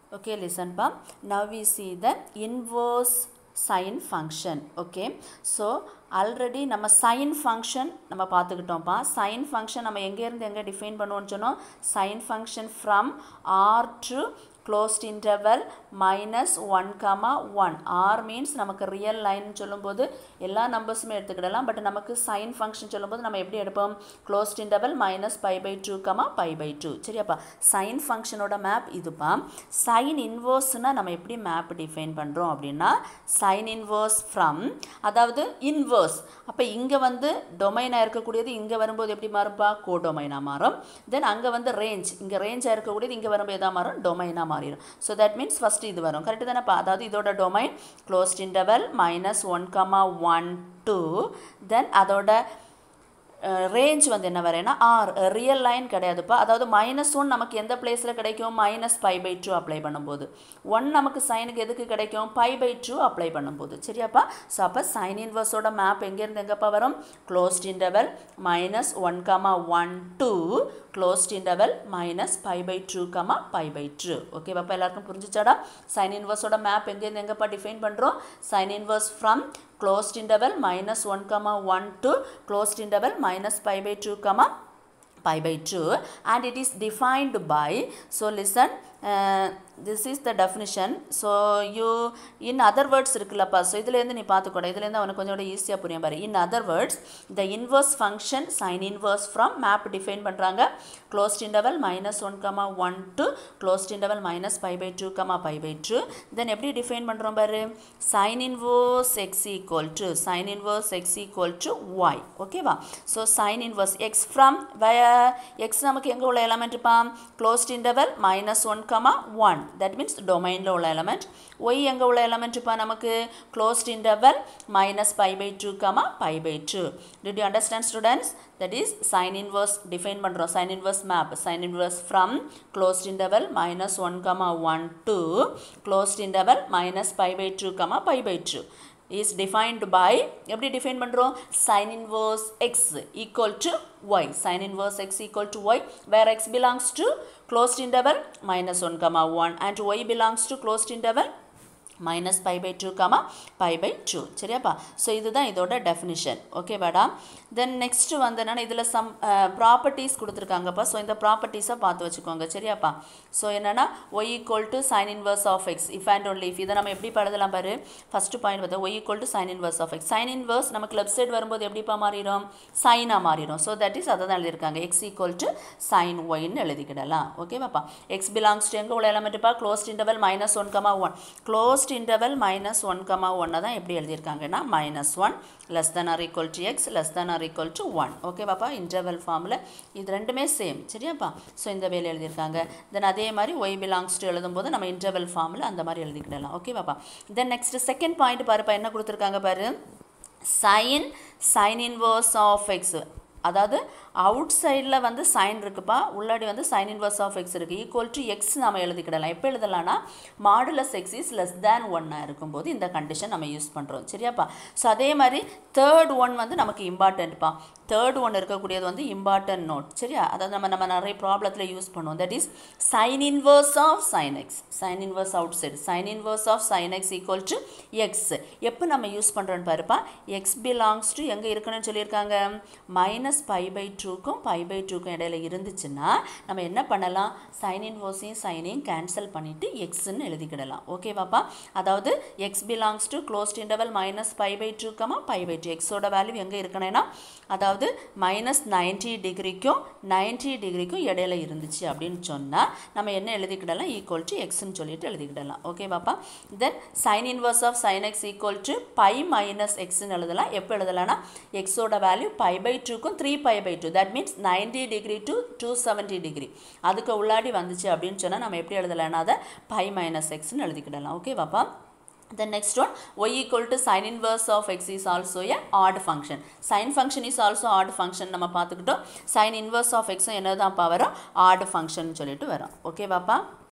Okay, listen, pa. Now we see the inverse sine function. Okay, so already நம்ம sine function நம்ம பார்த்துக்கிட்டோம்ப்பா sign function நம்ம எங்கேருந்து எங்கே டிஃபைன் பண்ணுவோம்னு சொன்னோம் sine function from R to closed interval minus one comma one R means நமக்கு real line சொல்லும்போது எல்லா நம்பர்ஸுமே எடுத்துக்கிடலாம் பட் நமக்கு சைன் ஃபங்க்ஷன் சொல்லும்போது நம்ம எப்படி எடுப்போம் closed interval minus pi by two comma pi by two சரியாப்பா சைன் ஃபங்க்ஷனோட மேப் இதுப்பா சைன் இன்வர்ஸ்னால் நம்ம எப்படி மேப் டிஃபைன் பண்ணுறோம் அப்படின்னா சைன் இன்வர்ஸ் ஃப்ரம் அதாவது இன்வர்ஸ் அப்போ இங்கே வந்து டொமைனாக இருக்கக்கூடியது இங்கே வரும்போது எப்படி மாறும்பா கோடொமைனாக மாறும் தென் அங்கே வந்து ரேஞ்ச் இங்கே ரேஞ்சாக இருக்கக்கூடியது இங்கே வரும்போது எதாக மாறும் டொமைனாக மாறிடும் ஸோ தட் மீன்ஸ் ஃபஸ்ட்டு இது வரும் கரெக்டு தானேப்பா அதாவது இதோட domain closed interval minus one comma one to then அதோட ரேஞ்ச் வந்து என்ன வரேன்னா ஆர் ரியல் லைன் கிடையாதுப்பா அதாவது மைனஸ் ஒன் நமக்கு எந்த பிளேஸில் கிடைக்கும் minus pi by two apply பண்ணும்போது ஒன் நமக்கு சைனுக்கு எதுக்கு கிடைக்கும் பை பை டூ அப்ளை பண்ணும்போது சரியாப்பா ஸோ அப்போ சைன் இன்வர்ஸோட மேப் எங்கேருந்து எங்கேப்பா வரும் closed interval minus one comma one to closed interval minus pi by two comma pi by two ஓகேவாப்பா எல்லாருக்கும் புரிஞ்சிச்சாடா சைன் இன்வர்ஸோட மேப் எங்கேருந்து எங்கேப்பா டிஃபைன் பண்ணுறோம் sine inverse from closed interval minus 1 comma 1 to closed interval minus pi by 2 comma pi by 2 and it is defined by so listen uh, this is the definition so you in other words இருக்குல்லப்பா so இதுலேருந்து நீ பார்த்துக்கூட இதுலேருந்து அவனுக்கு கொஞ்சம் ஈஸியாக புரியும் பாரு in other words the inverse function sin inverse from map define பண்ணுறாங்க closed interval minus 1 comma 1 to closed interval minus pi by 2 comma pi by 2 then எப்படி define பண்ணுறோம் பாரு sin inverse x equal to sin inverse x equal to y ஓகேவா so sin inverse x from where x நமக்கு எங்கே உள்ள எலமெண்ட்ப்பா closed interval minus 1 comma 1 that means டொமைனில் உள்ள element Y எங்கே உள்ள எலமெண்ட்டுப்பா நமக்கு closed interval minus pi by two comma pi by two did you understand students that is sine inverse define பண்ணுறோம் sine inverse map sine inverse from closed interval minus one comma one to closed interval minus pi by two comma pi by two is defined by எப்படி define பண்ணுறோம் sin inverse x equal to y sin inverse x equal to y where x belongs to closed interval minus 1 comma 1 and y belongs to closed interval minus pi by two comma pi by two சரியாப்பா so இதுதான் இதோட definition ஓகேவாடா then next வந்து என்னென்னா இதில் some properties கொடுத்துருக்காங்கப்பா so இந்த ப்ராப்பர்ட்டிஸை பார்த்து வச்சுக்கோங்க சரியாப்பா ஸோ என்னென்னா y equal to sine inverse of x if and only if இதை நம்ம எப்படி பழுதலாம் பாரு ஃபஸ்ட்டு பாயிண்ட் பார்த்தா y equal to sine inverse of x sine inverse நமக்கு லெஃப்ட் சைடு வரும்போது எப்படிப்பா மாறிடும் சைனாக மாறிடும் ஸோ தட் இஸ் அதை தான் எழுதியிருக்காங்க எக்ஸ் ஈக்குவல் டு சைன் ஒய்ன்னு எழுதிக்கிடலாம் ஓகேவாப்பா எக்ஸ் பிலாங்ஸ் டு எங்கே உள்ள எலமெண்ட்டுப்பா closed interval minus one comma one close first interval minus one comma ஒன்னை தான் எப்படி எழுதியிருக்காங்கன்னா minus one less than or equal to x less than or equal to one ஓகேவாப்பா இன்டர்வல் ஃபார்மில் இது ரெண்டுமே சேம் சரியாப்பா ஸோ இந்த வேலை எழுதியிருக்காங்க தென் அதே மாதிரி ஒய் பிலாங்ஸ் டு எழுதும்போது நம்ம இன்டர்வல் ஃபார்மில் அந்த மாதிரி எழுதிக்கிடலாம் ஓகேவாப்பா தென் நெக்ஸ்ட் செகண்ட் பாயிண்ட் பாருப்பா என்ன கொடுத்துருக்காங்க பாரு sine sine inverse of x அதாவது அவுட் சைடில் வந்து சைன் இருக்குப்பா உள்ளாடி வந்து சைன் இன்வர்ஸ் ஆஃப் எக்ஸ் இருக்குது ஈக்குவல் டு எக்ஸ் நம்ம எழுதிக்கிடலாம் எப்போ எழுதலாம்னா modulus x is less than ஒன்னாக இருக்கும்போது இந்த கண்டிஷன் நம்ம யூஸ் பண்ணுறோம் சரியாப்பா ஸோ அதே மாதிரி தேர்ட் ஒன் வந்து நமக்கு இம்பார்ட்டன்ட்ப்பா தேர்ட் ஒன் இருக்கக்கூடியது வந்து இம்பார்ட்டன்ட் நோட் சரியா அதாவது நம்ம நம்ம நிறைய ப்ராப்ளத்தில் யூஸ் பண்ணுவோம் that is sine inverse of sine x sine inverse outside sine inverse of sine x equal to x எப்போ நம்ம யூஸ் பண்ணுறோன்னு பாருப்பா எக்ஸ் பிலாங்ஸ் டு எங்கே இருக்கணும்னு சொல்லியிருக்காங்க மைனஸ் பை பை டூக்கும் பை பை டூக்கும் இடையில இருந்துச்சுன்னா நம்ம என்ன பண்ணலாம் சைன் இன்வர்ஸையும் சைனையும் கேன்சல் பண்ணிவிட்டு எக்ஸ்ன்னு எழுதிக்கிடலாம் ஓகேவாப்பா அதாவது x belongs to closed interval minus pi by டூக்கமா பை பை டூ எக்ஸோட வேல்யூ எங்கே இருக்கணும்னா அதாவது மைனஸ் நைன்ட்டி டிகிரிக்கும் நைன்ட்டி டிகிரிக்கும் இடையில இருந்துச்சு அப்படின்னு சொன்னால் நம்ம என்ன எழுதிக்கிடலாம் ஈக்குவல் டு எக்ஸ்ன்னு சொல்லிட்டு எழுதிக்கிடலாம் ஓகேவாப்பா then sine inverse of sine x equal to pi minus எக்ஸ்ன்னு எழுதலாம் எப்போ எழுதலாம்னா எக்ஸோட வேல்யூ பை பை டூக்கும் three pi by two that means ninety degree to two seventy degree அதுக்கு உள்ளாடி வந்துச்சு அப்படின்னு சொன்னால் நம்ம எப்படி எழுதலாம்னா அதை பை மைனஸ் எக்ஸ்ன்னு எழுதிக்கிடலாம் ஓகேவாப்பா The next one, y equal to sin inverse of x is also a odd function. Sin function is also odd function நம்ம பார்த்துக்கிட்டோம் sin inverse of x என்னதான் வரும் odd function சொல்லிட்டு வரும் ஓகேவாப்பா